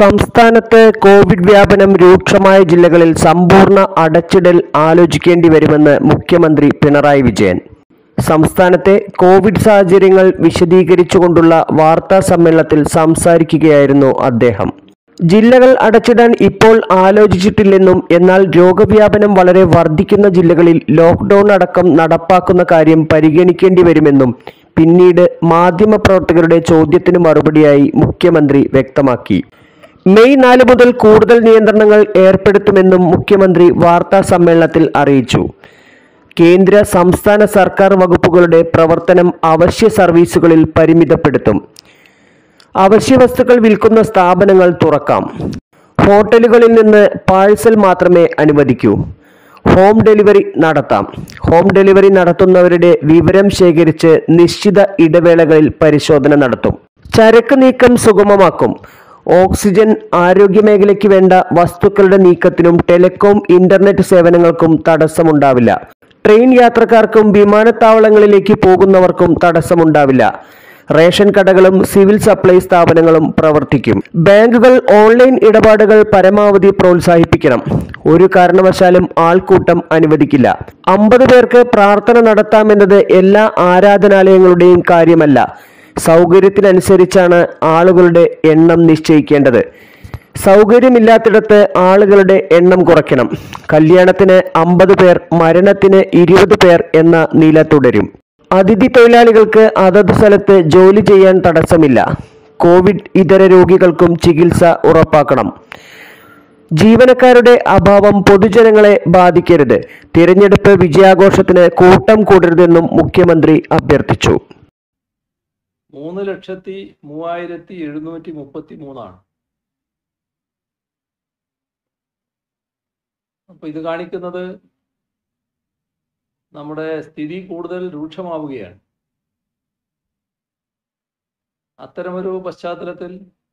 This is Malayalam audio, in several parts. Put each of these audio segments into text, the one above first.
സംസ്ഥാനത്ത് കോവിഡ് വ്യാപനം രൂക്ഷമായ ജില്ലകളിൽ സമ്പൂർണ്ണ അടച്ചിടൽ ആലോചിക്കേണ്ടി വരുമെന്ന് മുഖ്യമന്ത്രി പിണറായി വിജയൻ സംസ്ഥാനത്തെ കോവിഡ് സാഹചര്യങ്ങൾ വിശദീകരിച്ചുകൊണ്ടുള്ള വാർത്താ സമ്മേളനത്തിൽ സംസാരിക്കുകയായിരുന്നു അദ്ദേഹം ജില്ലകൾ അടച്ചിടാൻ ഇപ്പോൾ ആലോചിച്ചിട്ടില്ലെന്നും എന്നാൽ രോഗവ്യാപനം വളരെ വർദ്ധിക്കുന്ന ജില്ലകളിൽ ലോക്ക്ഡൌൺ അടക്കം നടപ്പാക്കുന്ന കാര്യം പരിഗണിക്കേണ്ടി വരുമെന്നും പിന്നീട് മാധ്യമപ്രവർത്തകരുടെ ചോദ്യത്തിന് മറുപടിയായി മുഖ്യമന്ത്രി വ്യക്തമാക്കി മെയ് നാല് മുതൽ കൂടുതൽ നിയന്ത്രണങ്ങൾ ഏർപ്പെടുത്തുമെന്നും മുഖ്യമന്ത്രി വാർത്താ സമ്മേളനത്തിൽ അറിയിച്ചു കേന്ദ്ര സംസ്ഥാന സർക്കാർ വകുപ്പുകളുടെ പ്രവർത്തനം അവശ്യ സർവീസുകളിൽ പരിമിതപ്പെടുത്തും അവശ്യ വസ്തുക്കൾ വിൽക്കുന്ന സ്ഥാപനങ്ങൾ തുറക്കാം ഹോട്ടലുകളിൽ നിന്ന് പാഴ്സൽ മാത്രമേ അനുവദിക്കൂ ഹോം ഡെലിവറി നടത്താം ഹോം ഡെലിവറി നടത്തുന്നവരുടെ വിവരം ശേഖരിച്ച് നിശ്ചിത ഇടവേളകളിൽ പരിശോധന നടത്തും ചരക്ക് നീക്കം സുഗമമാക്കും ഓക്സിജൻ ആരോഗ്യമേഖലയ്ക്ക് വേണ്ട വസ്തുക്കളുടെ നീക്കത്തിനും ടെലികോം ഇന്റർനെറ്റ് സേവനങ്ങൾക്കും തടസ്സമുണ്ടാവില്ല ട്രെയിൻ യാത്രക്കാർക്കും വിമാനത്താവളങ്ങളിലേക്ക് പോകുന്നവർക്കും തടസ്സമുണ്ടാവില്ല റേഷൻ കടകളും സിവിൽ സപ്ലൈ സ്ഥാപനങ്ങളും പ്രവർത്തിക്കും ബാങ്കുകൾ ഓൺലൈൻ ഇടപാടുകൾ പരമാവധി പ്രോത്സാഹിപ്പിക്കണം ഒരു കാരണവശാലും ആൾക്കൂട്ടം അനുവദിക്കില്ല അമ്പത് പേർക്ക് പ്രാർത്ഥന നടത്താമെന്നത് എല്ലാ ആരാധനാലയങ്ങളുടെയും കാര്യമല്ല സൗകര്യത്തിനനുസരിച്ചാണ് ആളുകളുടെ എണ്ണം നിശ്ചയിക്കേണ്ടത് സൗകര്യമില്ലാത്തിടത്ത് ആളുകളുടെ എണ്ണം കുറയ്ക്കണം കല്യാണത്തിന് അമ്പത് പേർ മരണത്തിന് ഇരുപത് പേർ എന്ന നില തുടരും അതിഥി തൊഴിലാളികൾക്ക് അതത് സ്ഥലത്ത് ജോലി ചെയ്യാൻ തടസ്സമില്ല കോവിഡ് ഇതര രോഗികൾക്കും ചികിത്സ ഉറപ്പാക്കണം ജീവനക്കാരുടെ അഭാവം പൊതുജനങ്ങളെ ബാധിക്കരുത് തിരഞ്ഞെടുപ്പ് വിജയാഘോഷത്തിന് കൂട്ടം കൂടരുതെന്നും മുഖ്യമന്ത്രി അഭ്യർത്ഥിച്ചു മൂന്ന് ലക്ഷത്തി മൂവായിരത്തി എഴുന്നൂറ്റി മുപ്പത്തി മൂന്നാണ് അപ്പൊ ഇത് കാണിക്കുന്നത് നമ്മുടെ സ്ഥിതി കൂടുതൽ രൂക്ഷമാവുകയാണ് അത്തരമൊരു പശ്ചാത്തലത്തിൽ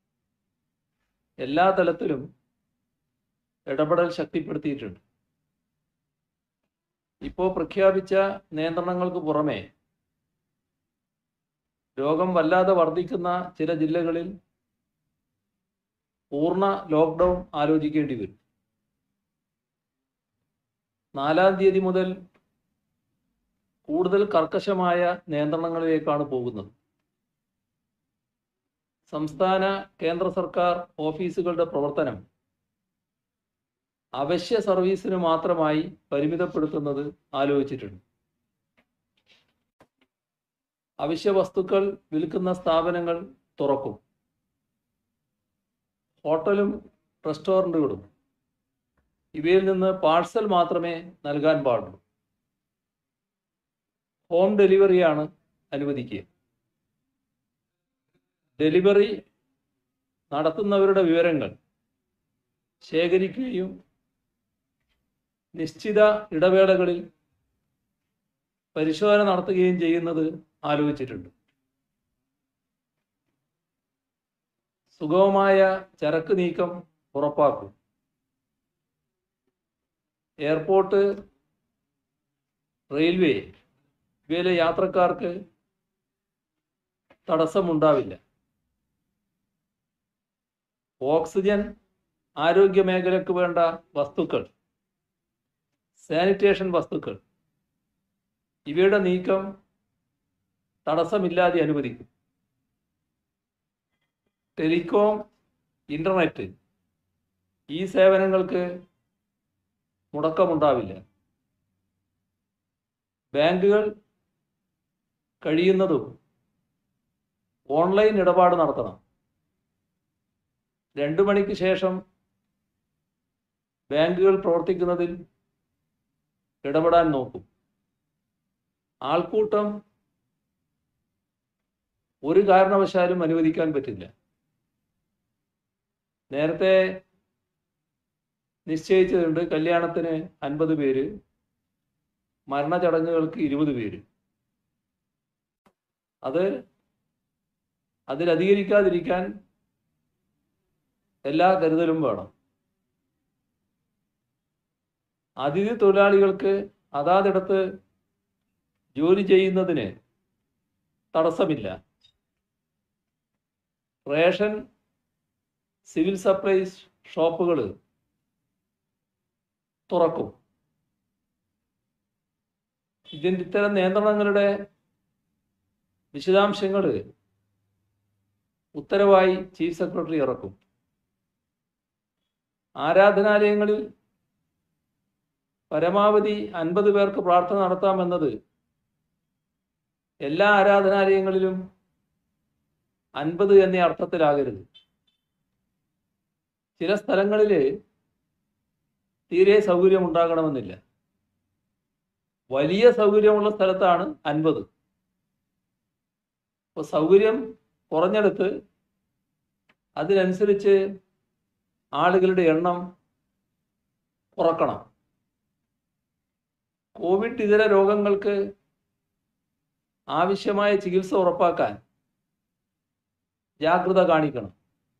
എല്ലാ തലത്തിലും ഇടപെടൽ ശക്തിപ്പെടുത്തിയിട്ടുണ്ട് ഇപ്പോൾ പ്രഖ്യാപിച്ച നിയന്ത്രണങ്ങൾക്ക് പുറമെ രോഗം വല്ലാതെ വർദ്ധിക്കുന്ന ചില ജില്ലകളിൽ പൂർണ്ണ ലോക്ക്ഡൗൺ ആലോചിക്കേണ്ടി വരും നാലാം തീയതി മുതൽ കൂടുതൽ കർക്കശമായ നിയന്ത്രണങ്ങളിലേക്കാണ് പോകുന്നത് സംസ്ഥാന കേന്ദ്ര സർക്കാർ ഓഫീസുകളുടെ പ്രവർത്തനം അവശ്യ സർവീസിന് മാത്രമായി പരിമിതപ്പെടുത്തുന്നത് ആലോചിച്ചിട്ടുണ്ട് അവശ്യ വസ്തുക്കൾ വിൽക്കുന്ന സ്ഥാപനങ്ങൾ തുറക്കും ഹോട്ടലും റെസ്റ്റോറൻറ്റുകളും ഇവയിൽ നിന്ന് പാഴ്സൽ മാത്രമേ നൽകാൻ പാടുള്ളൂ ഹോം ഡെലിവറിയാണ് അനുവദിക്കുക ഡെലിവറി നടത്തുന്നവരുടെ വിവരങ്ങൾ ശേഖരിക്കുകയും നിശ്ചിത ഇടവേളകളിൽ പരിശോധന നടത്തുകയും ചെയ്യുന്നത് ആലോചിച്ചിട്ടുണ്ട് സുഗമമായ ചരക്ക് നീക്കം ഉറപ്പാക്കും എയർപോർട്ട് റെയിൽവേ ഇവയിലെ യാത്രക്കാർക്ക് തടസ്സമുണ്ടാവില്ല ഓക്സിജൻ ആരോഗ്യ മേഖലയ്ക്ക് വേണ്ട വസ്തുക്കൾ സാനിറ്റേഷൻ വസ്തുക്കൾ ഇവയുടെ നീക്കം തടസ്സമില്ലാതെ അനുവദിക്കും ടെലികോം ഇന്റർനെറ്റ് ഈ സേവനങ്ങൾക്ക് മുടക്കമുണ്ടാവില്ല ബാങ്കുകൾ കഴിയുന്നതും ഓൺലൈൻ ഇടപാട് നടത്തണം രണ്ടു മണിക്ക് ശേഷം ബാങ്കുകൾ പ്രവർത്തിക്കുന്നതിൽ ഇടപെടാൻ നോക്കും ആൾക്കൂട്ടം ഒരു കാരണവശാലും അനുവദിക്കാൻ പറ്റില്ല നേരത്തെ നിശ്ചയിച്ചതുണ്ട് കല്യാണത്തിന് അൻപത് പേര് മരണചടങ്ങുകൾക്ക് ഇരുപത് പേര് അത് അതിലധികരിക്കാതിരിക്കാൻ എല്ലാ കരുതലും വേണം അതിഥി തൊഴിലാളികൾക്ക് അതാതിടത്ത് ജോലി ചെയ്യുന്നതിന് തടസ്സമില്ല റേഷൻ സിവിൽ സപ്ലൈസ് ഷോപ്പുകൾ തുറക്കും ഇതിൻ്റെ ഇത്തരം നിയന്ത്രണങ്ങളുടെ വിശദാംശങ്ങൾ ഉത്തരവായി ചീഫ് സെക്രട്ടറി ഇറക്കും ആരാധനാലയങ്ങളിൽ പരമാവധി അൻപത് പേർക്ക് പ്രാർത്ഥന നടത്താമെന്നത് എല്ലാ ആരാധനാലയങ്ങളിലും അൻപത് എന്ന അർത്ഥത്തിലാകരുത് ചില സ്ഥലങ്ങളിൽ തീരെ സൗകര്യം ഉണ്ടാകണമെന്നില്ല വലിയ സൗകര്യമുള്ള സ്ഥലത്താണ് അൻപത് അപ്പോൾ സൗകര്യം കുറഞ്ഞെടുത്ത് അതിനനുസരിച്ച് ആളുകളുടെ എണ്ണം കുറക്കണം കോവിഡ് ഇതര രോഗങ്ങൾക്ക് ആവശ്യമായ ചികിത്സ ഉറപ്പാക്കാൻ ജാഗ്രത കാണിക്കണം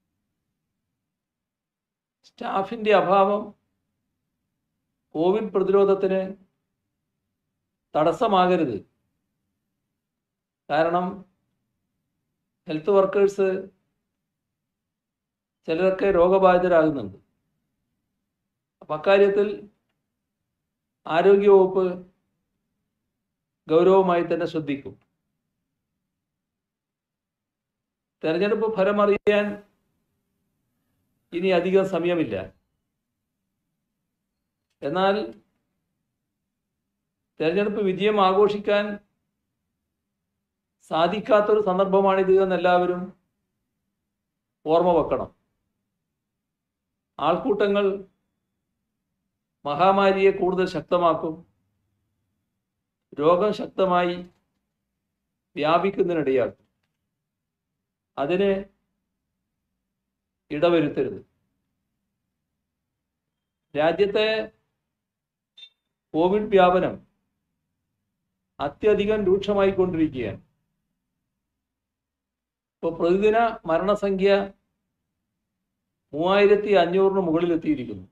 സ്റ്റാഫിന്റെ അഭാവം കോവിഡ് പ്രതിരോധത്തിന് തടസ്സമാകരുത് കാരണം ഹെൽത്ത് വർക്കേഴ്സ് ചിലരൊക്കെ രോഗബാധിതരാകുന്നുണ്ട് അപ്പം അക്കാര്യത്തിൽ ആരോഗ്യവകുപ്പ് ഗൗരവമായി തന്നെ ശ്രദ്ധിക്കും തെരഞ്ഞെടുപ്പ് ഫലം അറിയാൻ ഇനി അധികം സമയമില്ല എന്നാൽ തെരഞ്ഞെടുപ്പ് വിജയം ആഘോഷിക്കാൻ സാധിക്കാത്തൊരു സന്ദർഭമാണിത് എന്ന് എല്ലാവരും ഓർമ്മ വെക്കണം ആൾക്കൂട്ടങ്ങൾ മഹാമാരിയെ കൂടുതൽ ശക്തമാക്കും രോഗം ശക്തമായി വ്യാപിക്കുന്നതിനിടയാക്കും അതിന് ഇടവരുത്തരുത് രാജ്യത്തെ കോവിഡ് വ്യാപനം അത്യധികം രൂക്ഷമായിക്കൊണ്ടിരിക്കുകയാണ് ഇപ്പോൾ പ്രതിദിന മരണസംഖ്യ മൂവായിരത്തി അഞ്ഞൂറിന് മുകളിലെത്തിയിരിക്കുന്നു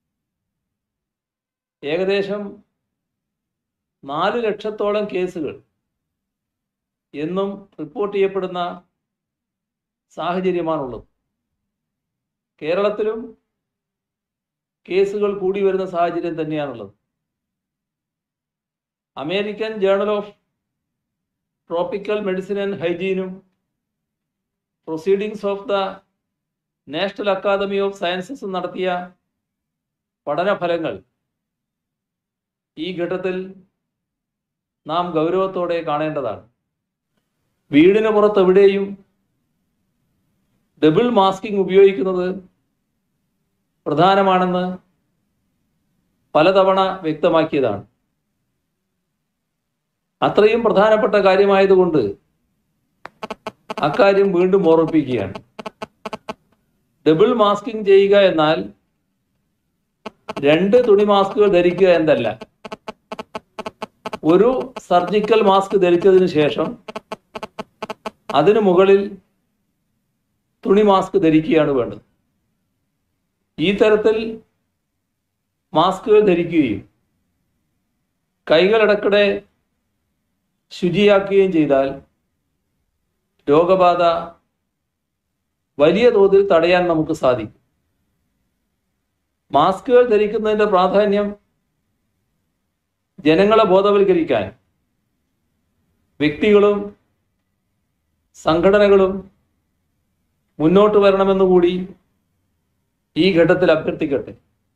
ഏകദേശം നാല് ലക്ഷത്തോളം കേസുകൾ എന്നും റിപ്പോർട്ട് ചെയ്യപ്പെടുന്ന സാഹചര്യമാണുള്ളത് കേരളത്തിലും കേസുകൾ കൂടി വരുന്ന സാഹചര്യം തന്നെയാണുള്ളത് American journal of tropical medicine and ഹൈജീനും proceedings of the national academy of sciences നടത്തിയ പഠനഫലങ്ങൾ ഈ ഘട്ടത്തിൽ നാം ഗൗരവത്തോടെ കാണേണ്ടതാണ് വീടിന് പുറത്ത് എവിടെയും ഡബിൾ മാസ്കിംഗ് ഉപയോഗിക്കുന്നത് പ്രധാനമാണെന്ന് പലതവണ വ്യക്തമാക്കിയതാണ് അത്രയും പ്രധാനപ്പെട്ട കാര്യമായതുകൊണ്ട് അക്കാര്യം വീണ്ടും ഓർമ്മിപ്പിക്കുകയാണ് ഡബിൾ മാസ്കിംഗ് ചെയ്യുക എന്നാൽ രണ്ട് തുണി മാസ്കുകൾ ധരിക്കുക എന്നല്ല ഒരു സർജിക്കൽ മാസ്ക് ധരിച്ചതിന് ശേഷം അതിനു മുകളിൽ തുണി മാസ്ക് ധരിക്കുകയാണ് വേണ്ടത് ഈ തരത്തിൽ മാസ്കുകൾ ധരിക്കുകയും കൈകളിടക്കിടെ ശുചിയാക്കുകയും ചെയ്താൽ രോഗബാധ വലിയ തോതിൽ തടയാൻ നമുക്ക് സാധിക്കും മാസ്കുകൾ ധരിക്കുന്നതിൻ്റെ പ്രാധാന്യം ജനങ്ങളെ ബോധവൽക്കരിക്കാൻ വ്യക്തികളും സംഘടനകളും മുന്നോട്ട് വരണമെന്ന് കൂടി ഈ ഘട്ടത്തിൽ അഭ്യർത്ഥിക്കട്ടെ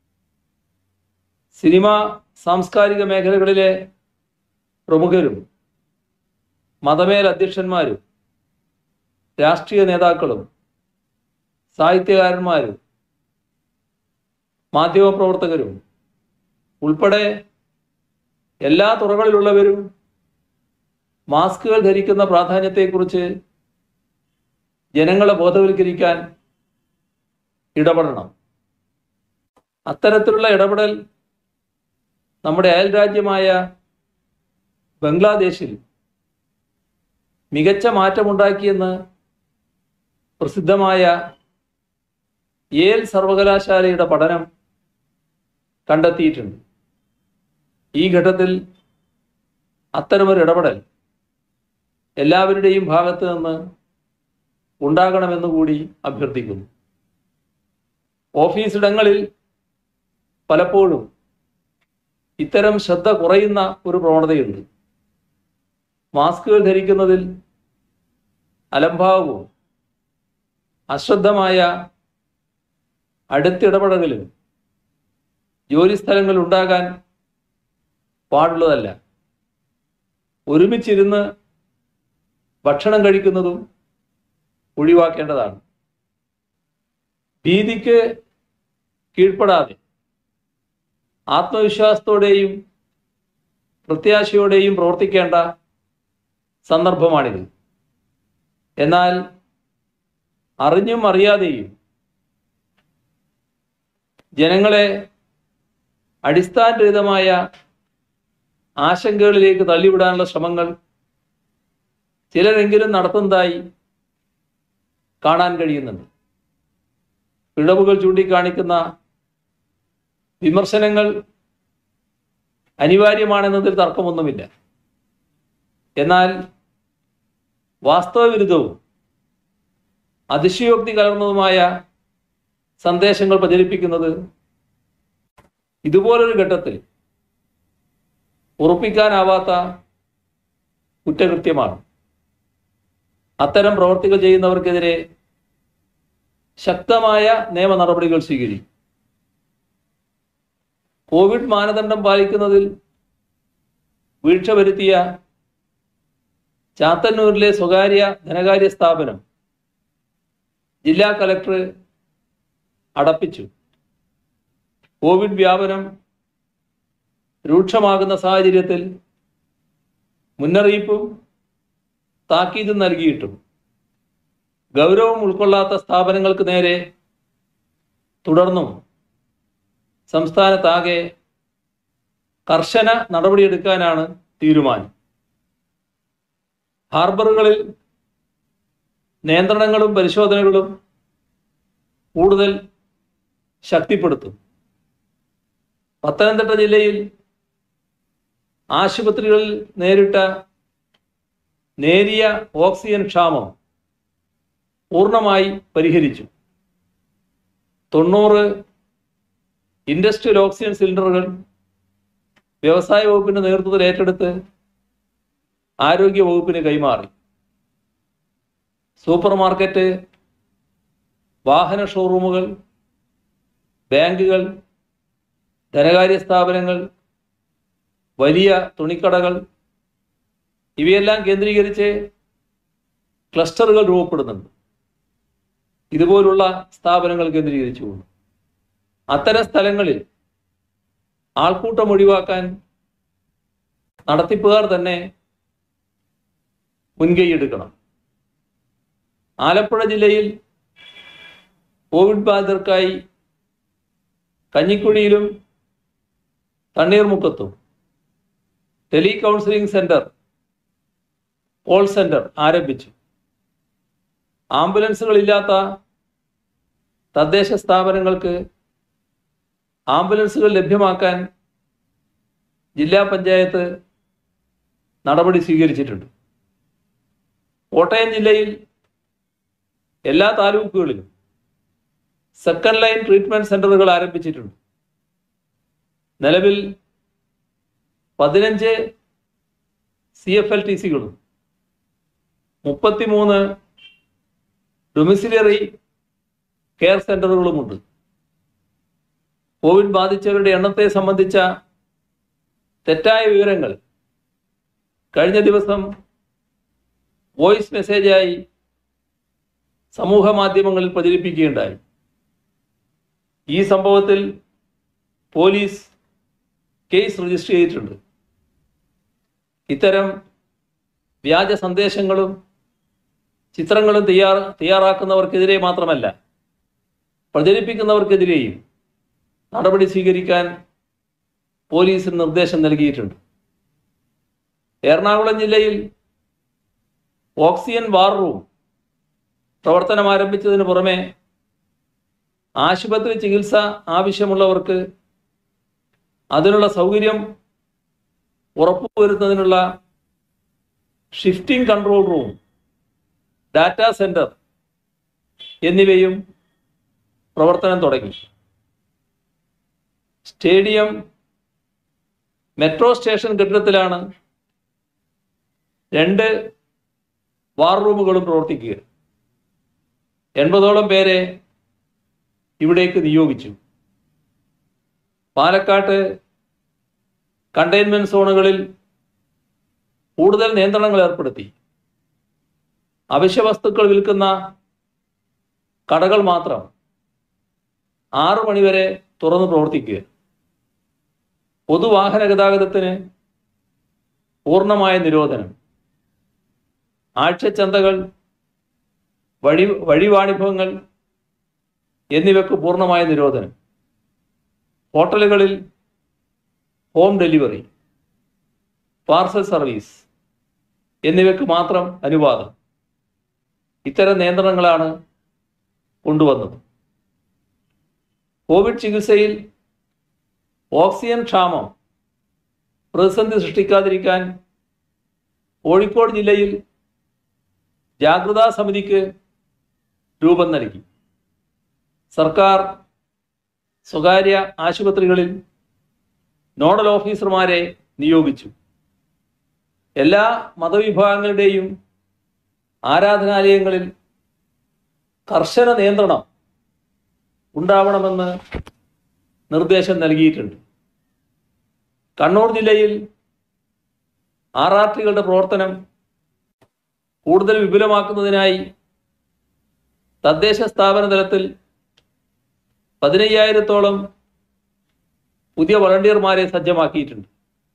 സിനിമ സാംസ്കാരിക മേഖലകളിലെ പ്രമുഖരും മതമേൽ അധ്യക്ഷന്മാരും രാഷ്ട്രീയ നേതാക്കളും സാഹിത്യകാരന്മാരും മാധ്യമപ്രവർത്തകരും ഉൾപ്പെടെ എല്ലാ തുറകളിലുള്ളവരും മാസ്കുകൾ ധരിക്കുന്ന പ്രാധാന്യത്തെക്കുറിച്ച് ജനങ്ങളെ ബോധവൽക്കരിക്കാൻ ഇടപെടണം അത്തരത്തിലുള്ള ഇടപെടൽ നമ്മുടെ അയൽ രാജ്യമായ ബംഗ്ലാദേശിൽ മികച്ച മാറ്റമുണ്ടാക്കിയെന്ന് പ്രസിദ്ധമായ യേൽ സർവകലാശാലയുടെ പഠനം കണ്ടെത്തിയിട്ടുണ്ട് ഈ ഘട്ടത്തിൽ അത്തരമൊരു ഇടപെടൽ എല്ലാവരുടെയും ഭാഗത്ത് നിന്ന് ഉണ്ടാകണമെന്ന് കൂടി അഭ്യർത്ഥിക്കുന്നു ഓഫീസിടങ്ങളിൽ പലപ്പോഴും ഇത്തരം ശ്രദ്ധ കുറയുന്ന ഒരു പ്രവണതയുണ്ട് മാസ്കുകൾ ധരിക്കുന്നതിൽ അലംഭാവവും അശ്രദ്ധമായ അടുത്തിടപെടലും ജോലിസ്ഥലങ്ങളിൽ ഉണ്ടാകാൻ പാടുള്ളതല്ല ഒരുമിച്ചിരുന്ന് ഭക്ഷണം കഴിക്കുന്നതും ഒഴിവാക്കേണ്ടതാണ് ഭീതിക്ക് കീഴ്പ്പെടാതെ ആത്മവിശ്വാസത്തോടെയും പ്രത്യാശയോടെയും പ്രവർത്തിക്കേണ്ട സന്ദർഭമാണിത് എന്നാൽ അറിഞ്ഞും അറിയാതെയും ജനങ്ങളെ അടിസ്ഥാനരഹിതമായ ആശങ്കകളിലേക്ക് തള്ളിവിടാനുള്ള ശ്രമങ്ങൾ ചിലരെങ്കിലും നടത്തുന്നതായി കാണാൻ കഴിയുന്നുണ്ട് പിഴവുകൾ ചൂണ്ടിക്കാണിക്കുന്ന വിമർശനങ്ങൾ അനിവാര്യമാണെന്നതിൽ തർക്കമൊന്നുമില്ല എന്നാൽ വാസ്തവവിരുദ്ധവും അതിശയോക്തി കലർന്നതുമായ സന്ദേശങ്ങൾ പ്രചരിപ്പിക്കുന്നത് ഇതുപോലൊരു ഘട്ടത്തിൽ ഉറപ്പിക്കാനാവാത്ത കുറ്റകൃത്യമാണ് അത്തരം പ്രവർത്തികൾ ചെയ്യുന്നവർക്കെതിരെ ശക്തമായ നിയമ നടപടികൾ സ്വീകരിക്കും കോവിഡ് മാനദണ്ഡം പാലിക്കുന്നതിൽ വീഴ്ച വരുത്തിയ ചാത്തന്നൂരിലെ സ്വകാര്യ ധനകാര്യ സ്ഥാപനം ജില്ലാ കലക്ടർ അടപ്പിച്ചു കോവിഡ് വ്യാപനം രൂക്ഷമാകുന്ന സാഹചര്യത്തിൽ മുന്നറിയിപ്പും താക്കീതും നൽകിയിട്ടും ഗൗരവം ഉൾക്കൊള്ളാത്ത സ്ഥാപനങ്ങൾക്ക് നേരെ തുടർന്നും സംസ്ഥാനത്താകെ കർശന നടപടിയെടുക്കാനാണ് തീരുമാനം ഹാർബറുകളിൽ നിയന്ത്രണങ്ങളും പരിശോധനകളും കൂടുതൽ ശക്തിപ്പെടുത്തും പത്തനംതിട്ട ജില്ലയിൽ ആശുപത്രികളിൽ നേരിട്ട നേരിയ ഓക്സിജൻ ക്ഷാമം പൂർണ്ണമായി പരിഹരിച്ചു തൊണ്ണൂറ് ഇൻഡസ്ട്രിയൽ ഓക്സിജൻ സിലിണ്ടറുകൾ വ്യവസായ വകുപ്പിന്റെ നേതൃത്വത്തിൽ ഏറ്റെടുത്ത് ആരോഗ്യ വകുപ്പിന് കൈമാറി സൂപ്പർ മാർക്കറ്റ് വാഹന ഷോറൂമുകൾ ബാങ്കുകൾ ധനകാര്യ സ്ഥാപനങ്ങൾ വലിയ തുണിക്കടകൾ ഇവയെല്ലാം കേന്ദ്രീകരിച്ച് ക്ലസ്റ്ററുകൾ രൂപപ്പെടുന്നുണ്ട് ഇതുപോലുള്ള സ്ഥാപനങ്ങൾ കേന്ദ്രീകരിച്ചുകൊണ്ട് അത്തരം സ്ഥലങ്ങളിൽ ആൾക്കൂട്ടം ഒഴിവാക്കാൻ നടത്തിപ്പുകാർ തന്നെ മുൻകൈയെടുക്കണം ആലപ്പുഴ ജില്ലയിൽ കോവിഡ് ബാധിതർക്കായി കഞ്ഞിക്കുഴിയിലും തണ്ണീർമുക്കത്തും tele counselling centre call centre ആരംഭിച്ചു ആംബുലൻസുകളില്ലാത്ത തദ്ദേശ സ്ഥാപനങ്ങൾക്ക് ആംബുലൻസുകൾ ലഭ്യമാക്കാൻ ജില്ലാ പഞ്ചായത്ത് നടപടി സ്വീകരിച്ചിട്ടുണ്ട് കോട്ടയം ജില്ലയിൽ എല്ലാ താലൂക്കുകളിലും സെക്കൻഡ് ലൈൻ ട്രീറ്റ്മെന്റ് സെന്ററുകൾ ആരംഭിച്ചിട്ടുണ്ട് നിലവിൽ പതിനഞ്ച് സി എഫ് എൽ ടി സികളും മുപ്പത്തിമൂന്ന് ഡൊമിസിലറി കെയർ സെന്ററുകളുമുണ്ട് കോവിഡ് ബാധിച്ചവരുടെ എണ്ണത്തെ സംബന്ധിച്ച തെറ്റായ വിവരങ്ങൾ കഴിഞ്ഞ ദിവസം വോയിസ് മെസ്സേജായി സമൂഹ മാധ്യമങ്ങളിൽ പ്രചരിപ്പിക്കുകയുണ്ടായി ഈ സംഭവത്തിൽ പോലീസ് കേസ് രജിസ്റ്റർ ചെയ്തിട്ടുണ്ട് ഇത്തരം വ്യാജ സന്ദേശങ്ങളും ചിത്രങ്ങളും തയ്യാർ തയ്യാറാക്കുന്നവർക്കെതിരെ മാത്രമല്ല പ്രചരിപ്പിക്കുന്നവർക്കെതിരെയും നടപടി സ്വീകരിക്കാൻ പോലീസിന് നിർദ്ദേശം നൽകിയിട്ടുണ്ട് എറണാകുളം ജില്ലയിൽ ഓക്സിജൻ വാർ റൂം പ്രവർത്തനം ആരംഭിച്ചതിന് പുറമെ ആശുപത്രി ചികിത്സ ആവശ്യമുള്ളവർക്ക് അതിനുള്ള സൗകര്യം ഉറപ്പുവരുത്തുന്നതിനുള്ള shifting control room data centre എന്നിവയും പ്രവർത്തനം തുടങ്ങി സ്റ്റേഡിയം മെട്രോ സ്റ്റേഷൻ കെട്ടിടത്തിലാണ് രണ്ട് വാർ റൂമുകളും പ്രവർത്തിക്കുക എൺപതോളം പേരെ ഇവിടേക്ക് നിയോഗിച്ചു പാലക്കാട്ട് കണ്ടെയ്ൻമെന്റ് സോണുകളിൽ കൂടുതൽ നിയന്ത്രണങ്ങൾ ഏർപ്പെടുത്തി അവശ്യ വസ്തുക്കൾ വിൽക്കുന്ന കടകൾ മാത്രം ആറു മണിവരെ തുറന്നു പ്രവർത്തിക്കുക പൊതുവാഹന ഗതാഗതത്തിന് പൂർണ്ണമായ നിരോധനം ആഴ്ചച്ചന്തകൾ വഴി വഴിവാണിഭങ്ങൾ എന്നിവയ്ക്ക് പൂർണ്ണമായ നിരോധനം ഹോട്ടലുകളിൽ ഹോം ഡെലിവറി പാർസൽ സർവീസ് എന്നിവയ്ക്ക് മാത്രം അനുവാദം ഇത്തരം നിയന്ത്രണങ്ങളാണ് കൊണ്ടുവന്നത് കോവിഡ് ചികിത്സയിൽ ഓക്സിജൻ ക്ഷാമം പ്രതിസന്ധി സൃഷ്ടിക്കാതിരിക്കാൻ കോഴിക്കോട് ജില്ലയിൽ ജാഗ്രതാ സമിതിക്ക് രൂപം നൽകി സർക്കാർ സ്വകാര്യ ആശുപത്രികളിൽ നോഡൽ ഓഫീസർമാരെ നിയോഗിച്ചു എല്ലാ മതവിഭാഗങ്ങളുടെയും ആരാധനാലയങ്ങളിൽ കർശന നിയന്ത്രണം ഉണ്ടാവണമെന്ന് നിർദ്ദേശം നൽകിയിട്ടുണ്ട് കണ്ണൂർ ജില്ലയിൽ ആർ ആർ ടികളുടെ പ്രവർത്തനം കൂടുതൽ വിപുലമാക്കുന്നതിനായി തദ്ദേശ സ്ഥാപന തലത്തിൽ പതിനയ്യായിരത്തോളം പുതിയ വളണ്ടിയർമാരെ സജ്ജമാക്കിയിട്ടുണ്ട്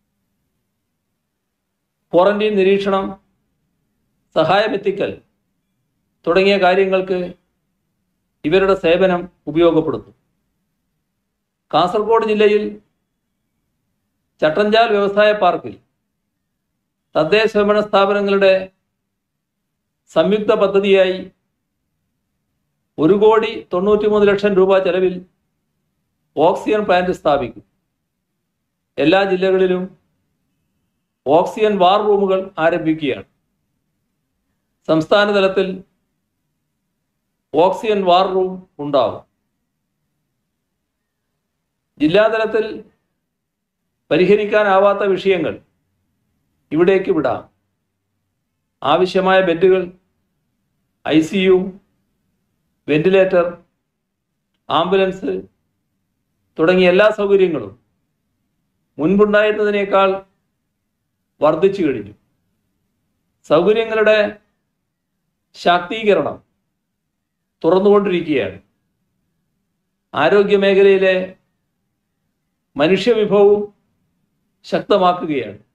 ക്വാറന്റീൻ നിരീക്ഷണം സഹായമെത്തിക്കൽ തുടങ്ങിയ കാര്യങ്ങൾക്ക് ഇവരുടെ സേവനം ഉപയോഗപ്പെടുത്തും കാസർഗോഡ് ജില്ലയിൽ ചട്ടഞ്ചാൽ വ്യവസായ പാർക്കിൽ തദ്ദേശ ഭരണ സ്ഥാപനങ്ങളുടെ സംയുക്ത പദ്ധതിയായി ഒരു കോടി തൊണ്ണൂറ്റി മൂന്ന് ലക്ഷം രൂപ ചെലവിൽ ഓക്സിജൻ പ്ലാന്റ് സ്ഥാപിക്കും എല്ലാ ജില്ലകളിലും ഓക്സിജൻ വാർ റൂമുകൾ ആരംഭിക്കുകയാണ് സംസ്ഥാന തലത്തിൽ ഓക്സിജൻ വാർ റൂം ഉണ്ടാവും ജില്ലാതലത്തിൽ പരിഹരിക്കാനാവാത്ത വിഷയങ്ങൾ ഇവിടേക്ക് വിടാം ആവശ്യമായ ബെഡുകൾ I C U ventilator ambulance തുടങ്ങിയ എല്ലാ സൗകര്യങ്ങളും മുൻപുണ്ടായിരുന്നതിനേക്കാൾ വർദ്ധിച്ചു കഴിഞ്ഞു സൗകര്യങ്ങളുടെ ശാക്തീകരണം തുറന്നുകൊണ്ടിരിക്കുകയാണ് ആരോഗ്യ മേഖലയിലെ മനുഷ്യവിഭവവും ശക്തമാക്കുകയാണ്